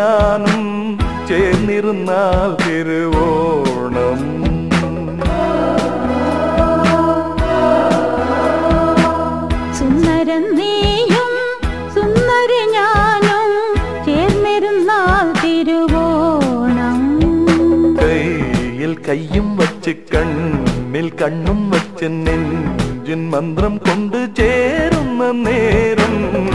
ഞാനും ചേർന്നിരുന്നാൽ തിരുവോണം സുന്ദരൻ നീയും സുന്ദരി ഞാനും ചേർന്നിരുന്നാൽ തിരുവോണം കയ്യിൽ കയ്യും വച്ച് കണ്ണിൽ കണ്ണും വച്ച് നെഞ്ചിൻ മന്ത്രം കൊണ്ട് ചേരുന്ന നേരം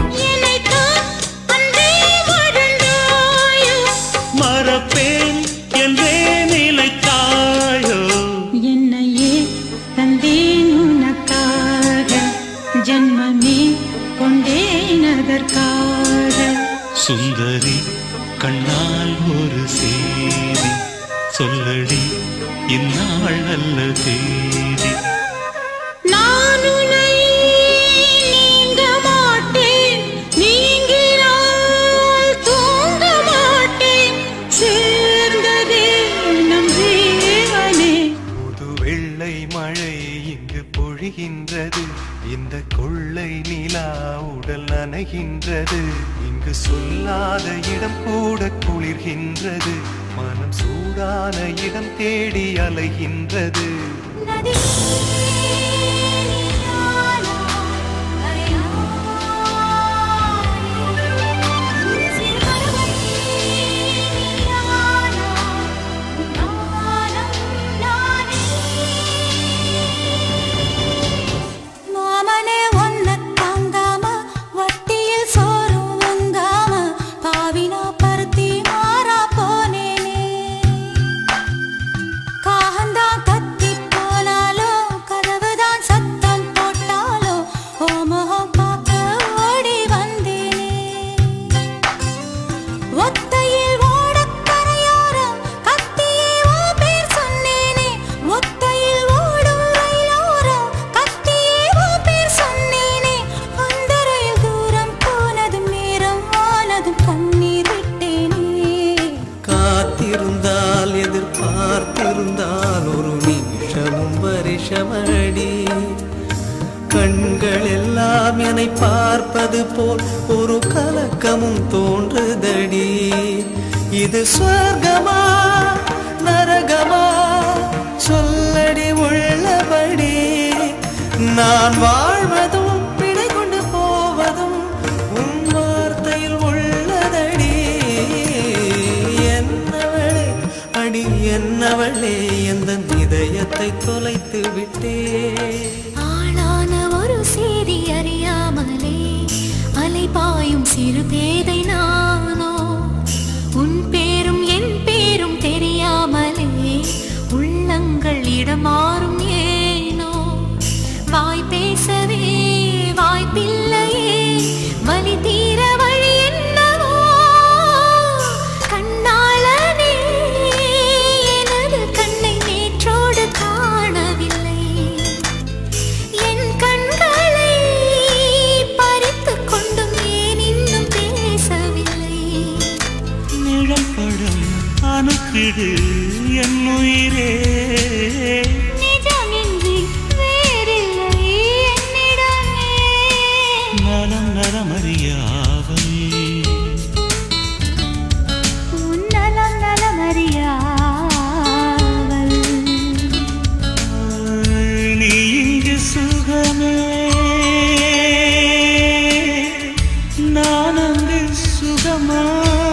மறப்பேன் என்றே நிலைத்தாயோ என்னையே தந்தேன் உனக்காக ஜன்மமே கொண்டேன் அதற்காக சுந்தரி கண்ணால் ஒரு செய்தி சொல்லடி இந்நாள் நல்ல தேதி நான் உன்னை நீங்க மாட்டேன் நீங்கினால் தூங்க மாட்டேன் சேர்ந்ததே நம் ஜீவனே புது வெள்ளை மழை இங்கு பொழிகின்றது இந்த கொள்ளை நிலா உடல் நனைகின்றது இங்கு சொல்லாத இடம் கூட குளிர்கின்றது மனம் சூடான இடம் தேடி அலைகின்றது மாமனே ஒன்ன தாங்காம வட்டியில் சோறும் உங்காம பாவினா பருத்தி மாறா போனேனே காகந்தான் கத்தி போனாலும் கதவுதான் சத்தம் போட்டாலும் ஓ முகம் பார்க்க ஓடி வந்தேனே ஒத்தையில் ஓடக் கரையோரம் கத்தியே ஓ பேர் சொன்னேனே ஒத்தையில் ஓடும் ரயிலோரம் கத்தியே ஓ பேர் சொன்னேனே அந்த ரயில் தூரம் போனதும் நேரம் ஆனதும் கண்ணீர் விட்டேனே காத்திருந்தால் எதிர்பார்த்திருந்தால் ஒரு நிமிஷமும் வருஷமடி கண்கள் எல்லாம் என்னை பார்ப்பது போல் ஒரு கலக்கமும் தோன்றுதடி இது சொர்க்கமா நரகமா சொல்லடி உள்ளபடி நான் வாழ்வதும் பிழை கொண்டு போவதும் உன் வார்த்தையில் உள்ளதடி என்னவளே அடி என்னவளே எந்த இதயத்தை தொலைத்து விட்டே ஆளான ஒரு செய்தி அறியாமலே அலைபாயும் சிறு பேதை நானோ உன் பேரும் என் பேரும் தெரியாமலே உள்ளங்கள் இடமாறும் ஏனோ வாய் பேசவே வாய்ப்பில்லையே வலி தீர வழி என்னவோ கண்ணாளனே எனது கண்ணை நேற்றோடு காணவில்லை என் கண்களை பறித்துக் கொண்டும் ஏன் இன்னும் பேசவில்லை நிழல் படம் அணுக்கிடு என் உயிரே நிஜமின்றி வேறில்லை என்னிடமே நலம் நலமறியாவல் உன் நலம் நலமறியாவல் நீ இங்கு சுகமே நான் அங்கு சுகமா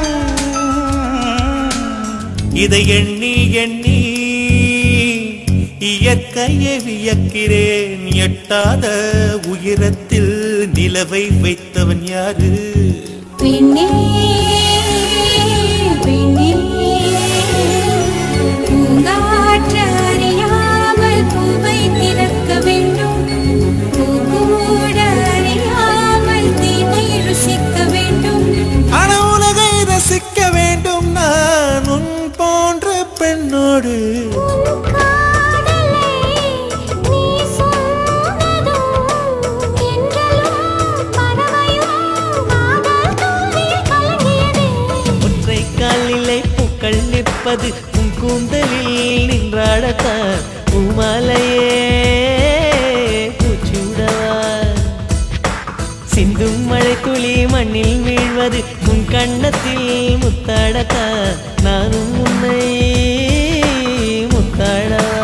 இதை எண்ணி எண்ணி இயற்கையை வியக்கிறேன் எட்டாத உயரத்தில் நிலவை வைத்தவன் யாரு பெண்ணே பெண்ணே பூங்காற்று அறியாமல் பூவை திறக்க வேண்டும் பூக்கூட அறியாமல் தீமை ருசிக்க வேண்டும் ஆனா உலகை ரசிக்க வேண்டும் நான் உன் போன்ற பெண்ணோடு உன் காதலை நீ சொன்னதும் என்றலும் பறவையும் காதல் தூவில் கலங்கியதே ஒற்றை காலிலே பூக்கள் நிற்பது உன் கூந்தலில் நின்றாடத்தான் பூமாலையே பூச்சூடவா சிந்தும் மழை துளி மண்ணில் வீழ்வது உன் கண்ணத்தில் முத்தாடத்தா நானும் உன்னை முத்தாடவா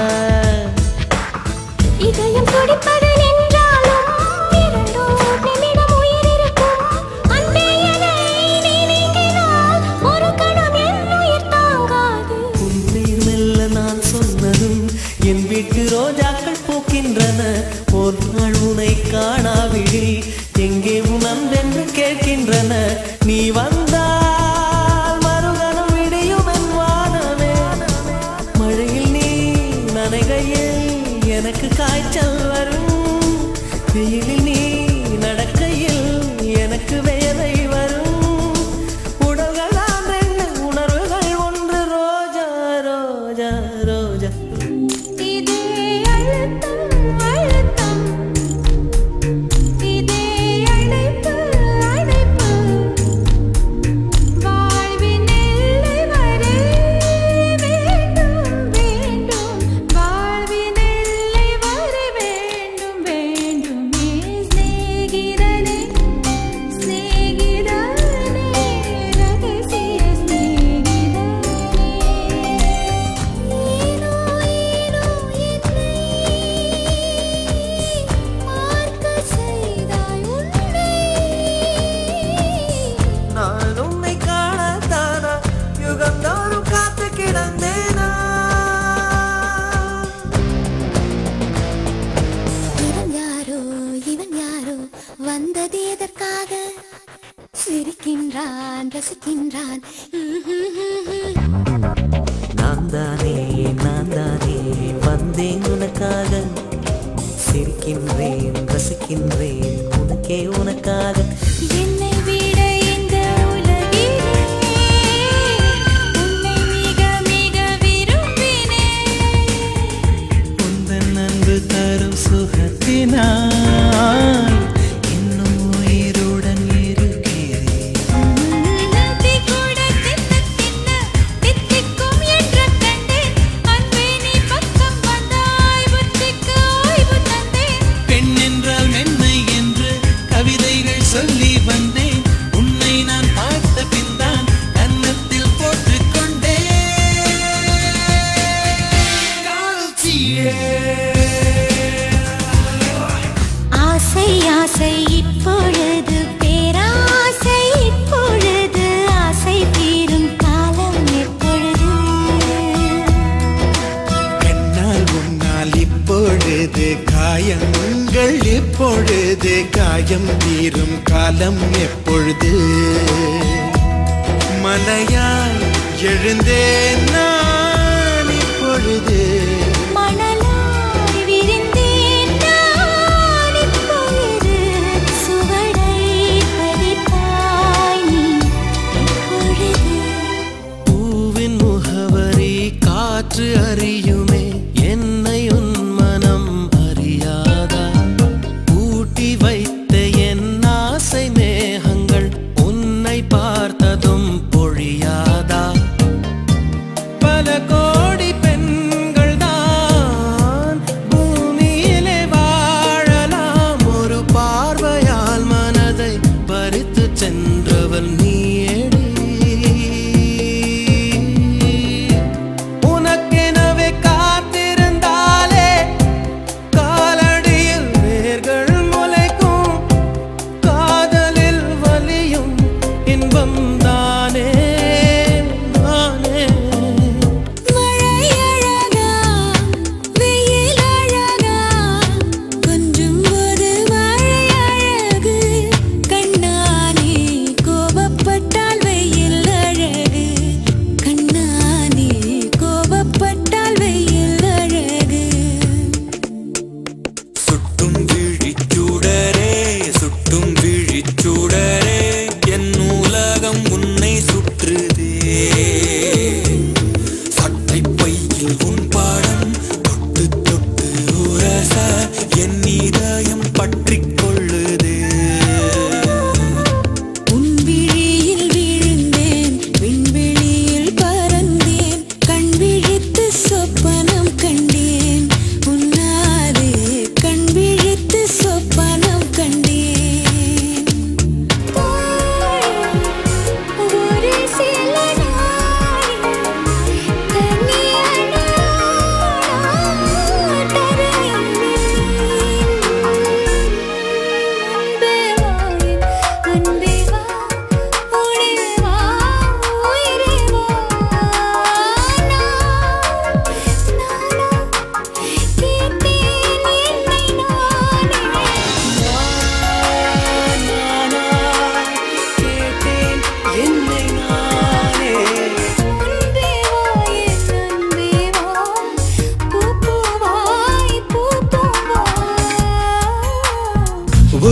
இதயம் துடிப்பது நின்றாலும் இரண்டோர் நிமிடம் உயிர் இருக்கும் அன்பே என்னை நீ நீங்கினால் ஒரு கணம் என் உயிர் தாங்காது உன்னை மெல்ல நான் சொன்னதும் என் வீட்டு ரோஜாக்கள் பூக்கின்றன ஒரு நாள் உனை காணாவிடில் எங்கே உன் அன்பென்று கேட்கின்றன நீ வந்தால் மறுகணம் விடியும் என் வானமே மழையில் நீ நனைகையில் எனக்கு காய்ச்சல் வரும் வெயிலில் நீ நடக்கையில் எனக்கு வேலை வரும் உடல்கள் தான் ரெண்டு உணர்வுகள் ஒன்று ரோஜா ரோஜா ரோஜா இதே அழுத்தம் அழுத்தம் இதே அழைப்பு அழைப்பு வாழ்வின் எல்லை வரை வேண்டும் வேண்டும் வாழ்வின் எல்லை வரை வேண்டும் வேண்டுமே சிநேகிதனே சிநேகிதனே ரகசிய சிநேகிதனே ஏனோ ஏனோ என்னை பார்க்க செய்தாய் உன்னை நான் உன்னை காணத்தானா யுகந்தோறும் காத்து கிடந்தேனா இவன் யாரோ இவன் யாரோ வந்தது எதற்காக சிரிக்கின்றான் ரசிக்கின்றான் நான் தானே நான் தானே வந்தேன் உனக்காக சிரிக்கின்றேன் ரசிக்கின்றேன் உனக்கே உனக்காக என்னை விட இந்த உலகிலே உன்னை மிக மிக விரும்பினேன் உந்தன் அன்பு தரும் சுகத்தினால் இன்னும் உயிருடன் இருக்கிறேன் நதி கூட தின்ன தின்ன தித்திக்கும் என்று கண்டேன் அன்பே நீ பக்கம் வந்தாய் புத்திக்கு ஓய்வு தந்தேன் பெண் என்றால் மென்மை என்று கவிதைகள் சொல்லி வந்தேன் உன்னை நான் பார்த்த பின்தான் கன்னத்தில் போட்டுக்கொண்டேன் கால்ச்சியே ஆசை ஆசை இப்பொழுது பேராசை இப்பொழுது ஆசை தீரும் காலம் எப்பொழுது கண்ணால் முன்னால் இப்பொழுது காயங்கள் இப்பொழுது காயம் தீரும் காலம் எப்பொழுது மலையாய் எழுந்தேன் நான் இப்பொழுது மணலாய் விரிந்தேன் நான் இப்பொழுது சுவடை பதித்தாய் நீ இப்பொழுது பூவின் முகவரி காற்று அறியுமே என்னை உன் மனம் அறியாதா பூட்டி வைத்த என் ஆசை மேகங்கள் உன்னை பார்த்ததும் பொழியாதா பல கோடி பெண்கள் தான் பூமியிலே வாழலாம் ஒரு பார்வையால் மனதை பறித்து சென்றவள் நீயேடி உனக்கெனவே காத்திருந்தாலே காலடியில் வேர்கள் முளைக்கும் காதலில் வலியும் இன்பம் தானே தானே மழை அழகா வெயில் அழகா கொஞ்சம் போது மழை அழகு கண்ணானே கோபப்பட்டால் வெயில் அழகு கண்ணானே கோபப்பட்டால் வெயில் அழகு சுட்டும் விழிச்சூடரே சுட்டும் விழிச்சூடரே என் உலகம் உன்னை சுற்றுதே சட்டை பையில் உன் பாடம் தொட்டு தொட்டு உரச என் இதயம் பற்றிக் கொள்ளுதே உன் விழியில் விழுந்தேன் விண்வெளியில் பறந்தேன் கண் விழித்து சொப்பனம் கண்டேன் உன்னாலே கண் விழித்து சொப்பனம் கண்டேன்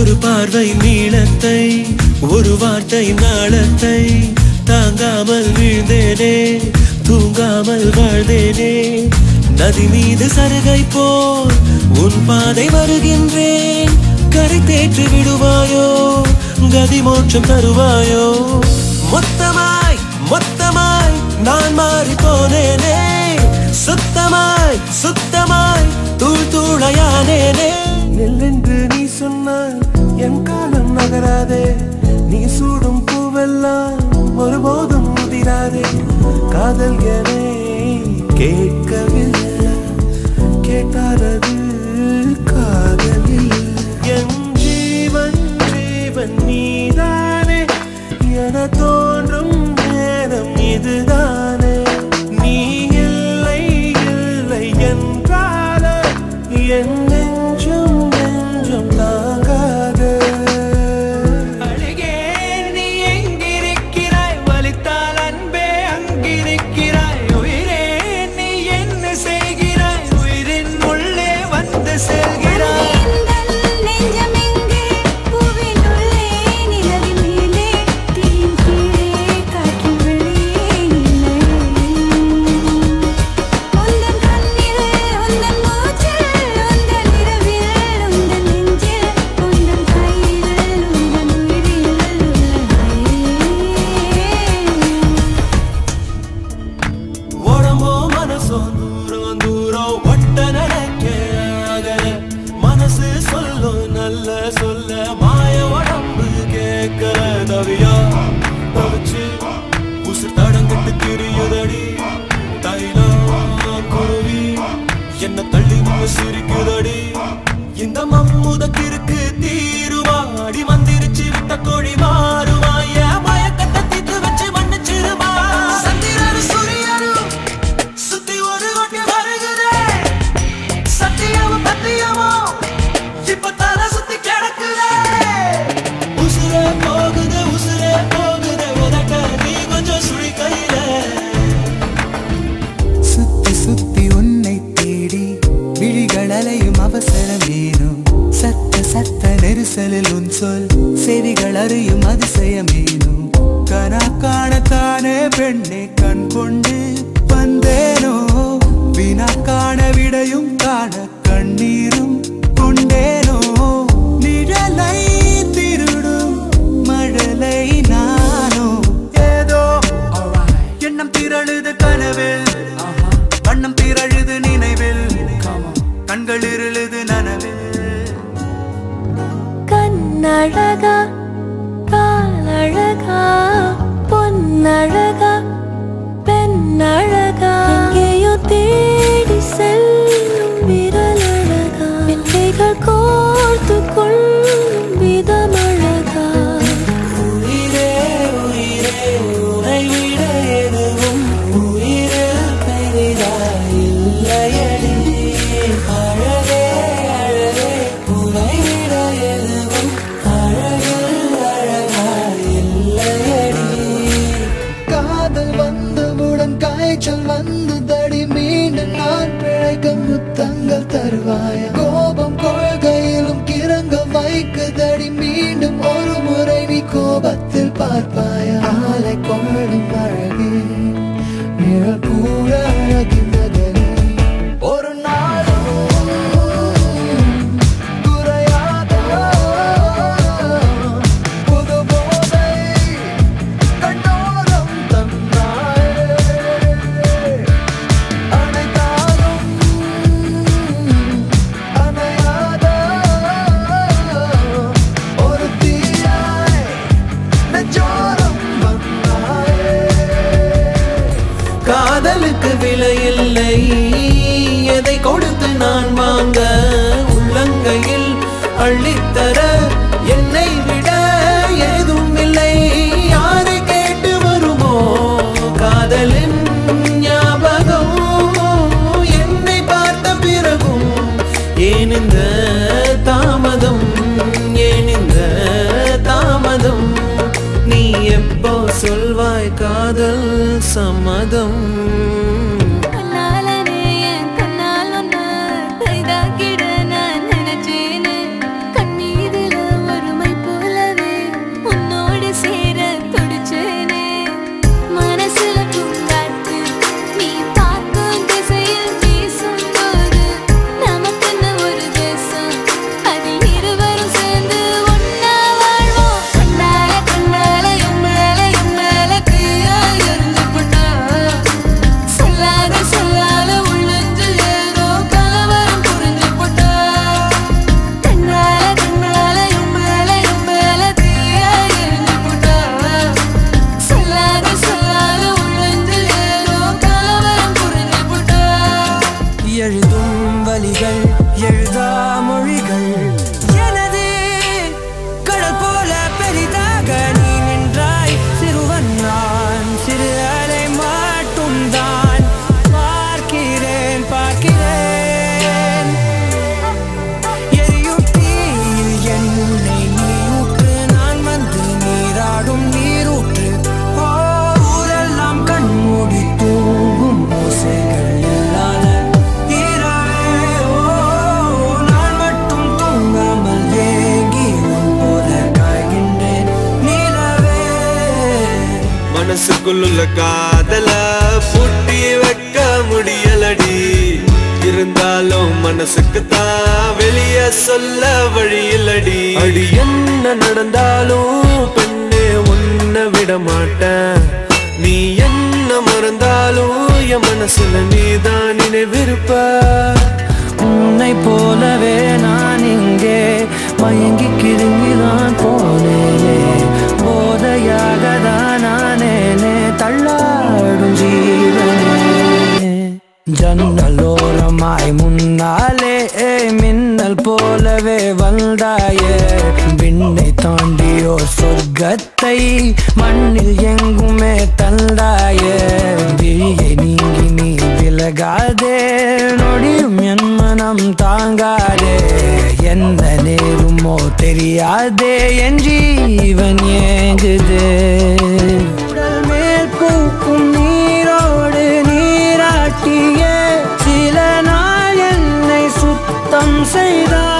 ஒரு பார்வை நீளத்தை ஒரு வார்த்தை நாளத்தை தாங்காமல் வீழ்ந்தேனே தூங்காமல் வாழ்ந்தேனே நதி மீது சருகை போல் உன் பாதை வருகின்றேன் கரை தேற்றி விடுவாயோ கதி மோட்சம் தருவாயோ மொத்தமாய் மொத்தமாய் நான் மாறி போனேனே சுத்தமாய் சுத்தமாய் தூள் தூளையானேனே நெல்லென்று நீ சொன்னால் என் காலம் நகராதே நீ சூடும் பூவெல்லாம் ஒருபோதும் முதிராதே காதல் என கேட்கவில்லை கேட்டாரது காதலில் என் ஜீவன் ஜீவன் நீதானே என தோன்றும் நேரம் இதுதானே நீ இல்லை இல்லை என்றால என் நெஞ்சம் நெஞ்சம் தாங்காது அழகே நீ எங்கிருக்கிறாய் வலித்தால் அன்பே அங்கிருக்கிறாய் உயிரே நீ என்ன செய்கிறாய் உயிரின் உள்ளே வந்து செல்கிறாய் எந்தன் நெஞ்சமெங்கே பூவின் உள்ளே நிலவின் மேலே தீயின் கீழே காற்றின் வெளியே நிலை உந்தன் கண்ணில் உந்தன் மூச்சில் உந்தன் இரவில் உந்தன் நெஞ்சில் உந்தன் கையில் உந்தன் உயிரில் உள்ளே உடம்போ மனசோ தூரம் தூரம் ஒட்ட நடக்க அகல மனசு சொல்லும் நல்ல சொல்ல மாய உடம்பு கேட்கல தவியா தவிச்சு உசு தடங்கிட்டு திரியுதடி தைலம் குருவி என்ன தள்ளி நின்னு சிரிக்குதடி இந்த மம்முதத்திற்கு தீருவா அடி மந்திரிச்சு விட்ட கோழி மாறுவா என் மயக்கத்தை தீத்து வச்சு மன்னிச்சிருமா சந்திரனும் சூரியனும் சுத்தி ஒரு கொட்டி வருகுதே சத்தியமும் பத்தியமும் இப்ப தலை சுத்தி கிடக்குதே உசுரே போகுது உசுரே போகுது உதட்ட நீ கொஞ்சம் சுழி கையில சுத்தி சுத்தி உன்னை தேடி விழிகள் அலையும் அவசரமேனும் சத்த சத்த நெரிசலில் உன் சொல் செவிகள் அறியும் அதிசயமேனும் கனா காணத்தானே பெண்ணே கண் கொண்டு வந்தேனோ வினா காண விடையும் காண கண்ணீரும் கொண்டேனோ நிழலை திருடும் மழலை நானோ ஏதோ எண்ணம் திரழுது கனவில் வண்ணம் திரழுது நினைவில் கண்கள் இருளுது நனவில் கண்ணழகா காலழகா பொன்னழகா பெண்ணழகா எங்கேயோ தேடி செல்லும் விரலழகா பிள்ளைகள் கோர்த்து கொள்ளும் விதமழகா உயிரே உயிரே உனை விட எதுவும் உயிரில் பெரிதாய் இல்லையடி அழகே அழகே உனை விட எதுவும் அழகில் அழகாய் இல்லையடி காதல் வந்தவுடன் காய்ச்சல் வந்து தடி மீண்டும் நான் பிழைக்க முத்தங்கள் தருவாய கோபம் கொள்கையிலும் கிறங்க வைக்குதடி மீண்டும் ஒரு முறை நீ கோபத்தில் பார்ப்பாய ஆலை கொள்ளும் அழகே நிழல் கூட அழகின் நகரே ஒரு நாளும் குறையாத புது போதை கண்ணோரம் தந்தாயே அனைத்தாலும் அணையாத ஒரு தீயாய் நெஞ்சோரம் வந்தாயே காதலுக்கு விலை இல்லை எதை கொடுத்து நான் வாங்க உள்ளங்கையில் அள்ளித்தர என்னை விட ஏதும் இல்லை யாரை கேட்டு வருமோ காதலின் ஞாபகம் என்னை பார்த்த பிறகும் ஏன் இந்த தாமதம் ஏன் இந்த தாமதம் நீ எப்போ சொல்வாய் காதல் சம்மதம் கண்ணாலனே என் கண்ணால் ஒன்ன கைதாக்கிட நான் நினைச்சேனே கண்ணீரில ஒரு நமக்குள்ள காதல பூட்டி வைக்க முடியலடி இருந்தாலும் மனசுக்கு தான் வெளிய சொல்ல வழி இல்லடி அடி என்ன நடந்தாலும் பெண்ணே உன்னை விட மாட்டேன் நீ என்ன மறந்தாலும் என் மனசுல நீதான் நினைவிருப்ப உன்னை போலவே நான் இங்கே மயங்கி கிருங்கிதான் போனேனே போதையாக தான் நானேனே தள்ளாடும் ஜீவனே ஜன்னலோரமாய் முன்னாலே மின்னல் போலவே வந்தாயே விண்ணை தாண்டியோ சொர்க்கத்தை மண்ணில் எங்குமே தந்தாயே விழியை நீங்கி நீ விலகாதே நொடியும் என் மனம் தாங்காதே என்ன நேருமோ தெரியாதே என் ஜீவன் ஏங்குதே உடல் மேல் பூக்கும் நீரோடு நீராட்டிய சில நாள் என்னை சுத்தம் செய்தார்